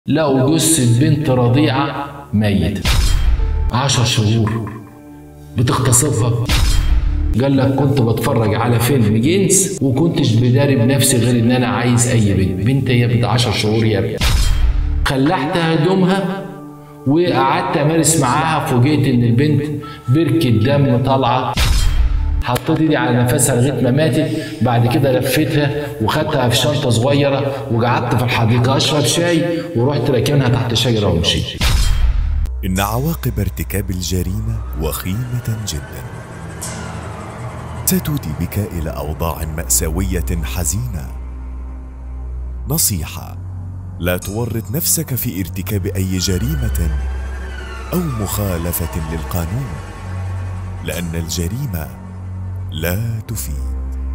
لقوا جثة بنت رضيعة ميتة عشر شهور بتغتصبها قال لك كنت بتفرج على فيلم جنس وكنتش بداري بنفسي غير ان انا عايز اي بنت بنت هي بنت 10 شهور يا ابني خلعت هدومها وقعدت امارس معاها فوجئت ان البنت بركة دم طالعه حطيت ايدي على نفسها لغايه ما ماتت بعد كده لفيتها وخدتها في شنطه صغيره وقعدت في الحديقه اشرب شاي ورحت راكنها تحت شجره ومشيت إن عواقب ارتكاب الجريمة وخيمة جدا ستودي بك إلى أوضاع مأساوية حزينة نصيحة لا تورط نفسك في ارتكاب أي جريمة أو مخالفة للقانون لأن الجريمة لا تفيد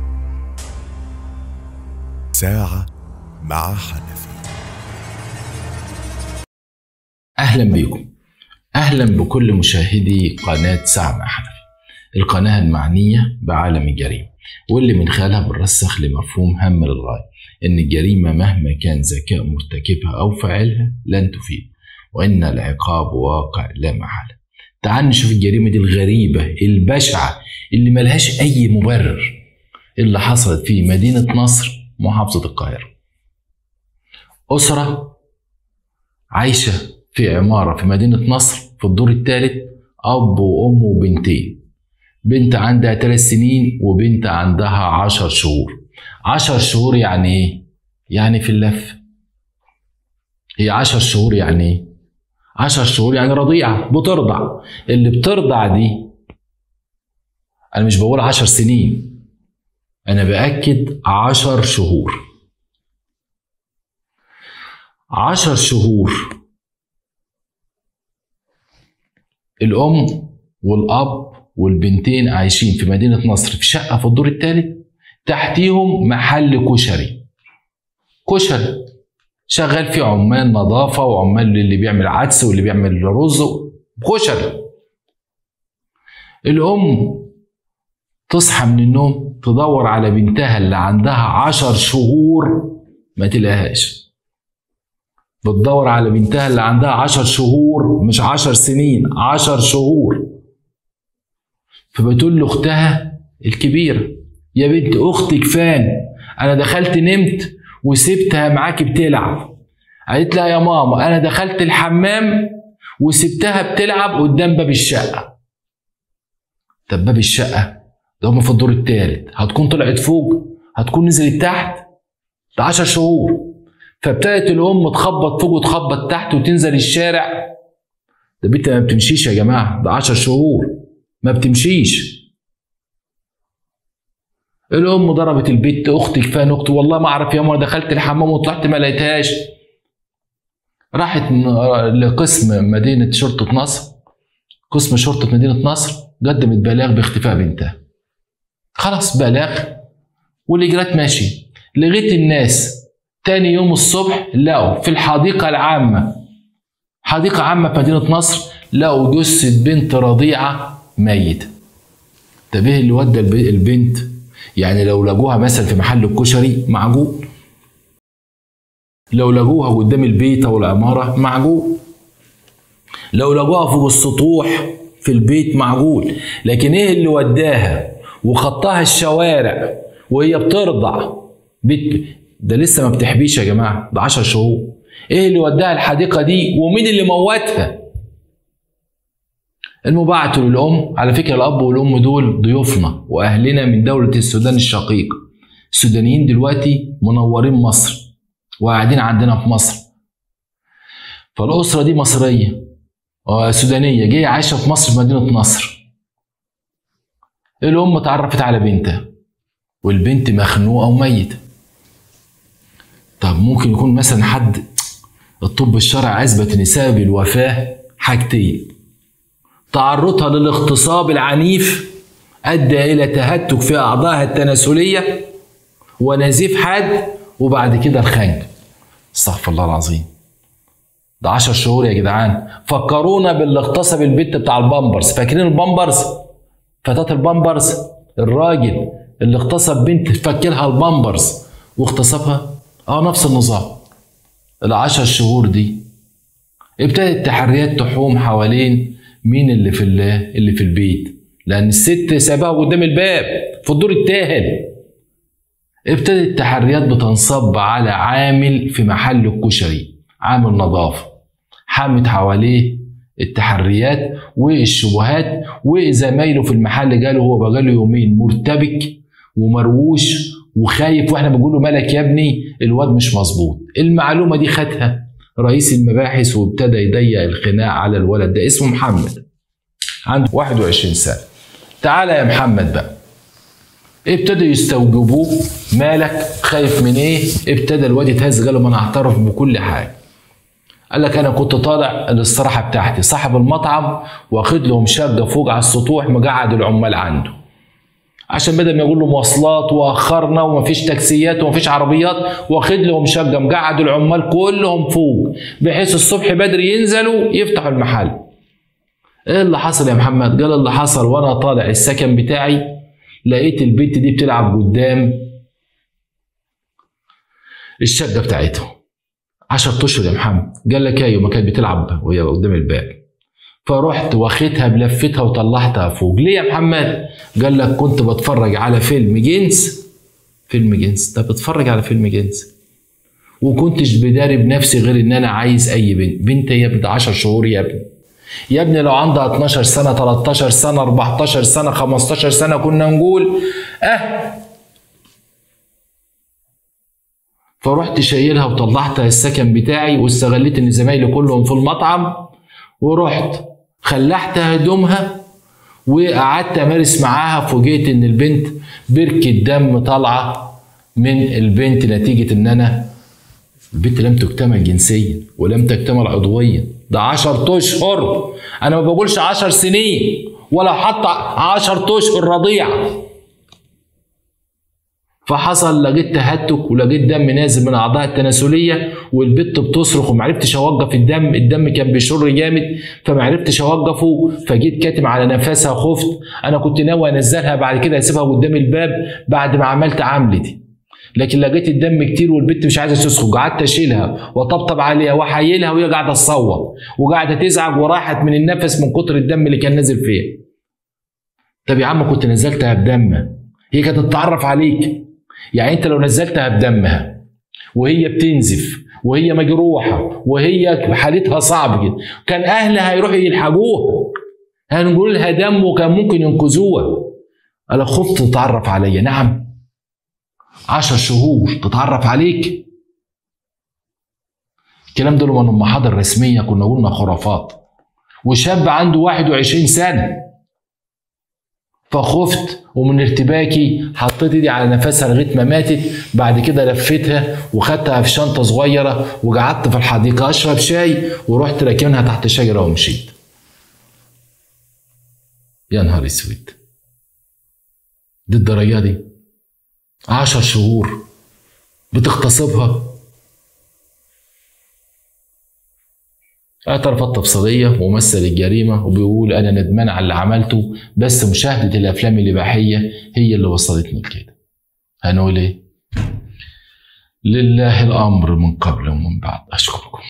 ساعة مع حنفي اهلا بكم اهلا بكل مشاهدي قناه ساعه مع حنفي القناه المعنيه بعالم الجريمه واللي من خلالها بنرسخ لمفهوم هام للغايه ان الجريمه مهما كان ذكاء مرتكبها او فاعلها لن تفيد وان العقاب واقع لا محاله تعال نشوف الجريمه دي الغريبه البشعه اللي ملهاش اي مبرر اللي حصلت في مدينه نصر محافظه القاهره اسره عايشه في عمارة في مدينة نصر في الدور الثالث أب وأم وبنتين بنت عندها ثلاث سنين وبنت عندها عشر شهور عشر شهور يعني إيه؟ يعني في اللف هي عشر شهور يعني إيه؟ عشر شهور يعني رضيعة بترضع اللي بترضع دي أنا مش بقول عشر سنين أنا بأكد عشر شهور عشر شهور الأم والأب والبنتين عايشين في مدينة نصر في شقة في الدور الثالث تحتيهم محل كشري كشري شغال فيه عمال نظافة وعمال اللي بيعمل عدس واللي بيعمل رز كشري الأم تصحى من النوم تدور على بنتها اللي عندها عشر شهور ما تلاقيهاش بتدور على بنتها اللي عندها عشر شهور مش عشر سنين عشر شهور فبتقول لاختها الكبيرة يا بنت اختك فين انا دخلت نمت وسبتها معاكي بتلعب قالت لها يا ماما انا دخلت الحمام وسبتها بتلعب قدام باب الشقة طب باب الشقة ده هما في الدور التالت هتكون طلعت فوق هتكون نزلت تحت ده عشر شهور فابتدت الام تخبط فوق وتخبط تحت وتنزل الشارع ده بنت ما بتمشيش يا جماعه ده 10 شهور ما بتمشيش الام ضربت البت اختك فين اختي والله ما اعرف يا ماما دخلت الحمام وطلعت ما لقيتهاش راحت لقسم مدينه شرطه نصر قسم شرطه مدينه نصر قدمت بلاغ باختفاء بنتها خلاص بلاغ والاجراءات ماشي لغيت الناس تاني يوم الصبح لقوا في الحديقة العامة حديقة عامة في مدينة نصر لقوا جثة بنت رضيعة ميتة طب ايه اللي ودى البنت يعني لو لقوها مثلا في محل الكشري معجون لو لقوها قدام البيت او العمارة معجون لو لقوها فوق السطوح في البيت معجون لكن ايه اللي وداها وخطاها الشوارع وهي بترضع بيت ده لسه ما بتحبيش يا جماعه ده 10 شهور ايه اللي وداها الحديقه دي ومين اللي موتها المبعت للام على فكره الاب والام دول ضيوفنا واهلنا من دوله السودان الشقيق السودانيين دلوقتي منورين مصر وقاعدين عندنا في مصر فالاسره دي مصريه سودانيه جايه عايشه في مصر في مدينه نصر الام اتعرفت على بنتها والبنت مخنوقه وميته طب ممكن يكون مثلا حد الطب الشرعي اثبت ان سبب الوفاه حاجتين تعرضها للاغتصاب العنيف ادى الى تهتك في اعضائها التناسليه ونزيف حاد وبعد كده الخنق استغفر الله العظيم ده 10 شهور يا جدعان فكرونا باللي اغتصب البت بتاع البامبرز فاكرين البامبرز فتاة البامبرز الراجل اللي اغتصب بنت فكلها البامبرز واغتصبها اه نفس النظام العشر شهور دي ابتدت التحريات تحوم حوالين مين اللي في اللي في البيت لان الست سابها قدام الباب في الدور التاهل ابتدت التحريات بتنصب على عامل في محل الكشري عامل نظافه حامت حواليه التحريات والشبهات وزمايله في المحل جاله هو بقاله يومين مرتبك ومرووش وخايف واحنا بنقول له مالك يا ابني الواد مش مظبوط المعلومه دي خدها رئيس المباحث وابتدى يضيق الخناق على الولد ده اسمه محمد عنده 21 سنه تعالى يا محمد بقى ابتدوا يستوجبوه مالك خايف من ايه ابتدى الواد يتهز قال له انا اعترف بكل حاجه قال لك انا كنت طالع الاستراحه بتاعتي صاحب المطعم واخد لهم شقه فوق على السطوح مقعد العمال عنده عشان بدل ما يقول له مواصلات واخرنا ومفيش تاكسيات ومفيش عربيات واخد لهم شقه مقعد العمال كلهم فوق بحيث الصبح بدري ينزلوا يفتحوا المحل ايه اللي حصل يا محمد قال اللي حصل وانا طالع السكن بتاعي لقيت البنت دي بتلعب قدام الشقه بتاعتهم 10 اشهر يا محمد قال لك ايوه ما كانت بتلعب وهي قدام الباب فرحت واخدها بلفتها وطلعتها فوق ليه يا محمد قال لك كنت بتفرج على فيلم جنس فيلم جنس طب بتفرج على فيلم جنس وكنتش بداري بنفسي غير ان انا عايز اي بنت بنت يا ابني 10 شهور يا ابني يا ابني لو عندها 12 سنه 13 سنه 14 سنه 15 سنه كنا نقول اه فرحت شايلها وطلعتها السكن بتاعي واستغليت ان زمايلي كلهم في المطعم ورحت خلعت هدومها وقعدت امارس معاها فوجئت ان البنت بركة دم طالعه من البنت نتيجه ان انا البنت لم تكتمل جنسيا ولم تكتمل عضويا ده 10 اشهر انا ما بقولش 10 سنين ولا حتى 10 اشهر رضيعه فحصل لقيت تهتك ولقيت دم نازل من اعضاء التناسليه والبت بتصرخ ومعرفتش اوقف الدم الدم كان بيشر جامد فمعرفتش اوقفه فجيت كاتم على نفسها خفت انا كنت ناوي انزلها بعد كده اسيبها قدام الباب بعد ما عملت عملتي لكن لقيت الدم كتير والبت مش عايزه تسخن قعدت اشيلها واطبطب عليها واحيلها وهي قاعده تصوت وقاعده تزعج وراحت من النفس من كتر الدم اللي كان نازل فيها طب يا عم كنت نزلتها بدم هي كانت تتعرف عليك يعني انت لو نزلتها بدمها وهي بتنزف وهي مجروحه وهي حالتها صعب جدا كان اهلها هيروحوا يلحقوها هنقول لها دم وكان ممكن ينقذوها انا خفت تتعرف عليا نعم عشر شهور تتعرف عليك الكلام ده من المحاضر الرسمية كنا قلنا خرافات وشاب عنده 21 سنة فخفت ومن ارتباكي حطيت ايدي على نفسها لغايه ما ماتت بعد كده لفيتها وخدتها في شنطه صغيره وقعدت في الحديقه اشرب شاي ورحت راكنها تحت شجره ومشيت يا نهار اسود دي الدرجه دي عشر شهور بتغتصبها اعترف تفصيلية ومثل الجريمة وبيقول أنا ندمان على اللي عملته بس مشاهدة الأفلام الإباحية هي اللي وصلتني لكده هنقول إيه؟ لله الأمر من قبل ومن بعد أشكركم